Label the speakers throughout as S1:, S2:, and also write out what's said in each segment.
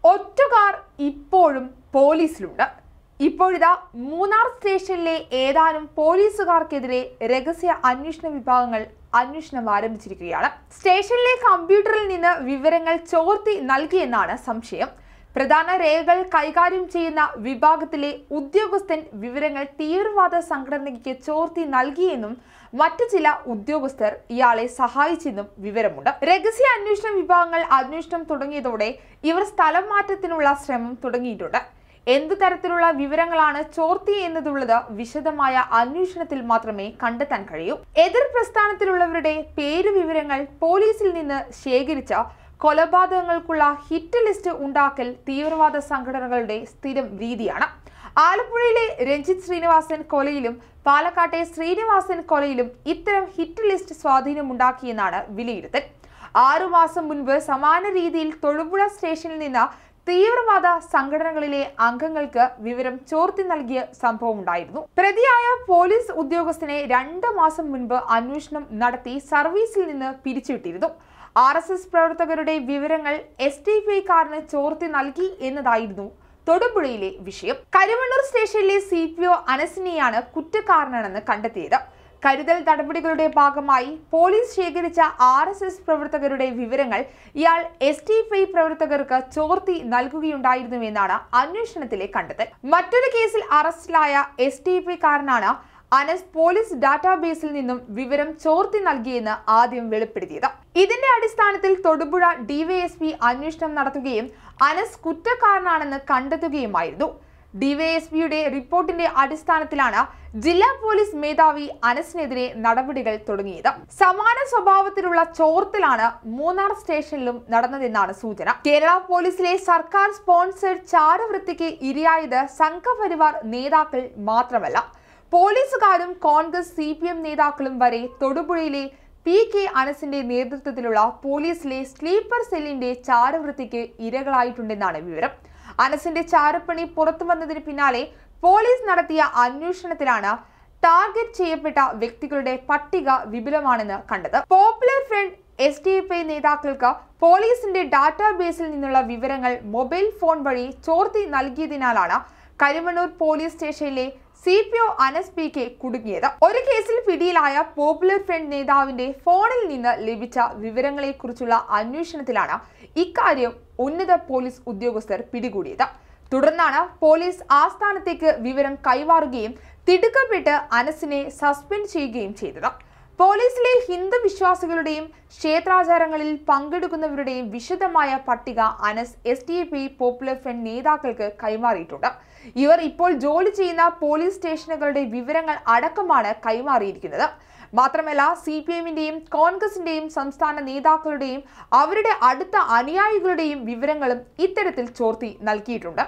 S1: ഒറ്റുകാർ ഇപ്പോഴും പോലീസിലുണ്ട് ഇപ്പോഴിതാ മൂന്നാർ സ്റ്റേഷനിലെ ഏതാനും പോലീസുകാർക്കെതിരെ രഹസ്യ അന്വേഷണ വിഭാഗങ്ങൾ അന്വേഷണം ആരംഭിച്ചിരിക്കുകയാണ് സ്റ്റേഷനിലെ കമ്പ്യൂട്ടറിൽ നിന്ന് വിവരങ്ങൾ ചോർത്തി നൽകിയെന്നാണ് സംശയം പ്രധാന രേഖകൾ കൈകാര്യം ചെയ്യുന്ന വിഭാഗത്തിലെ ഉദ്യോഗസ്ഥൻ വിവരങ്ങൾ തീവ്രവാദ സംഘടനയ്ക്ക് ചോർത്തി നൽകിയെന്നും മറ്റു ചില ഉദ്യോഗസ്ഥർ ഇയാളെ സഹായിച്ചെന്നും വിവരമുണ്ട് രഹസ്യ അന്വേഷണ വിഭാഗങ്ങൾ അന്വേഷണം തുടങ്ങിയതോടെ ഇവർ സ്ഥലം മാറ്റത്തിനുള്ള ശ്രമം തുടങ്ങിയിട്ടുണ്ട് എന്തു തരത്തിലുള്ള വിവരങ്ങളാണ് ചോർത്തി എന്നതുള്ളത് വിശദമായ അന്വേഷണത്തിൽ മാത്രമേ കണ്ടെത്താൻ കഴിയൂ എതിർ പ്രസ്ഥാനത്തിലുള്ളവരുടെ പേരു വിവരങ്ങൾ പോലീസിൽ നിന്ന് ശേഖരിച്ച കൊലപാതകങ്ങൾക്കുള്ള ഹിറ്റ് ലിസ്റ്റ് ഉണ്ടാക്കൽ തീവ്രവാദ സംഘടനകളുടെ സ്ഥിരം രീതിയാണ് ആലപ്പുഴയിലെ രഞ്ജിത്ത് ശ്രീനിവാസൻ കൊലയിലും പാലക്കാട്ടെ ശ്രീനിവാസൻ കൊലയിലും ഇത്തരം ഹിറ്റ് ലിസ്റ്റ് സ്വാധീനമുണ്ടാക്കിയെന്നാണ് വിലയിരുത്തൽ ആറുമാസം മുൻപ് സമാന രീതിയിൽ തൊടുപുഴ സ്റ്റേഷനിൽ നിന്ന് തീവ്രവാദ സംഘടനകളിലെ അംഗങ്ങൾക്ക് വിവരം ചോർത്തി നൽകിയ സംഭവമുണ്ടായിരുന്നു പ്രതിയായ പോലീസ് ഉദ്യോഗസ്ഥനെ രണ്ട് മാസം മുൻപ് അന്വേഷണം നടത്തി സർവീസിൽ നിന്ന് പിരിച്ചുവിട്ടിരുന്നു ആർ എസ് എസ് പ്രവർത്തകരുടെ വിവരങ്ങൾ എസ് ടി പി കാരന് ചോർത്തി നൽകി എന്നതായിരുന്നു തൊടുപുഴയിലെ വിഷയം കരിമണ്ണൂർ സ്റ്റേഷനിലെ സി പി ഒ അനസിനെയാണ് കുറ്റക്കാരനാണെന്ന് കണ്ടെത്തിയത് കരുതൽ നടപടികളുടെ ഭാഗമായി പോലീസ് ശേഖരിച്ച ആർ എസ് എസ് പ്രവർത്തകരുടെ വിവരങ്ങൾ ഇയാൾ എസ് ടി എഫ് ഐ പ്രവർത്തകർക്ക് ചോർത്തി നൽകുകയുണ്ടായിരുന്നുവെന്നാണ് അന്വേഷണത്തിലെ കണ്ടെത്തൽ മറ്റൊരു കേസിൽ അറസ്റ്റിലായ എസ് ടി എഫ് ഐക്കാരനാണ് അനസ് പോലീസ് ഡാറ്റാബേസിൽ നിന്നും വിവരം ചോർത്തി നൽകിയെന്ന് ആദ്യം വെളിപ്പെടുത്തിയത് ഇതിന്റെ അടിസ്ഥാനത്തിൽ തൊടുപുഴ ഡിവൈഎസ്പി അന്വേഷണം നടത്തുകയും അനസ് കുറ്റക്കാരനാണെന്ന് കണ്ടെത്തുകയുമായിരുന്നു ഡിവൈഎസ്പിയുടെ റിപ്പോർട്ടിന്റെ അടിസ്ഥാനത്തിലാണ് ജില്ലാ പോലീസ് മേധാവി അനസിനെതിരെ നടപടികൾ തുടങ്ങിയത് സമാന സ്വഭാവത്തിലുള്ള ചോർത്തലാണ് മൂന്നാർ സ്റ്റേഷനിലും നടന്നതെന്നാണ് സൂചന കേരള പോലീസിലെ സർക്കാർ സ്പോൺസേഡ് ചാരവൃത്തിക്ക് ഇരയായത് സംഘപരിവാർ നേതാക്കൾ മാത്രമല്ല പോലീസുകാരും കോൺഗ്രസ് സി പി എം നേതാക്കളും വരെ തൊടുപുഴയിലെ പി കെ അനസിന്റെ നേതൃത്വത്തിലുള്ള പോലീസിലെ സ്ലീപ്പർ സെല്ലിന്റെ ചാരവൃത്തിക്ക് ഇരകളായിട്ടുണ്ടെന്നാണ് വിവരം അനസിന്റെ ചാരപ്പണി പുറത്തു വന്നതിന് പിന്നാലെ പോലീസ് നടത്തിയ അന്വേഷണത്തിലാണ് ടാർഗറ്റ് ചെയ്യപ്പെട്ട വ്യക്തികളുടെ പട്ടിക വിപുലമാണെന്ന് കണ്ടത് popular front S D F I നേതാക്കൾക്ക് പോലീസിന്റെ ഡാറ്റാബേസിൽ നിന്നുള്ള വിവരങ്ങൾ മൊബൈൽ ഫോൺ വഴി ചോർത്തി നൽകിയതിനാലാണ് കരിമണ്ണൂർ പോലീസ് സ്റ്റേഷനിലെ C P O Anas P K കുടുങ്ങിയത് ഒരു കേസിൽ പിടിയിലായ പോപ്പുലർ ഫ്രണ്ട് നേതാവിന്റെ ഫോണിൽ നിന്ന് ലഭിച്ച വിവരങ്ങളെക്കുറിച്ചുള്ള അന്വേഷണത്തിലാണ് ഇക്കാര്യം ഉന്നത പോലീസ് ഉദ്യോഗസ്ഥർ പിടികൂടിയത് തുടർന്നാണ് പോലീസ് ആസ്ഥാനത്തേക്ക് വിവരം കൈമാറുകയും തിടുക്കപ്പെട്ട് അനസിനെ സസ്പെൻഡ് ചെയ്യുകയും ചെയ്തത് പോലീസിലെ ഹിന്ദു വിശ്വാസികളുടെയും ക്ഷേത്രാചാരങ്ങളിൽ പങ്കെടുക്കുന്നവരുടെയും വിശദമായ പട്ടിക Anas S D P popular front നേതാക്കൾക്ക് കൈമാറിയിട്ടുണ്ട് ഇവർ ഇപ്പോൾ ജോലി ചെയ്യുന്ന പോലീസ് സ്റ്റേഷനുകളുടെ വിവരങ്ങൾ അടക്കമാണ് കൈമാറിയിരിക്കുന്നത് മാത്രമല്ല സി പി എമ്മിന്റെയും കോൺഗ്രസിന്റെയും സംസ്ഥാന നേതാക്കളുടെയും അവരുടെ അടുത്ത അനുയായികളുടെയും വിവരങ്ങളും ഇത്തരത്തിൽ ചോർത്തി നൽകിയിട്ടുണ്ട്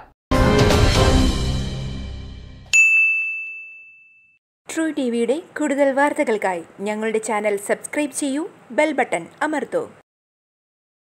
S2: ട്രൂ ടി വിയുടെ കൂടുതൽ വാർത്തകൾക്കായി ഞങ്ങളുടെ ചാനൽ സബ്സ്ക്രൈബ് ചെയ്യൂ ബെൽ ബട്ടൺ അമർത്തൂ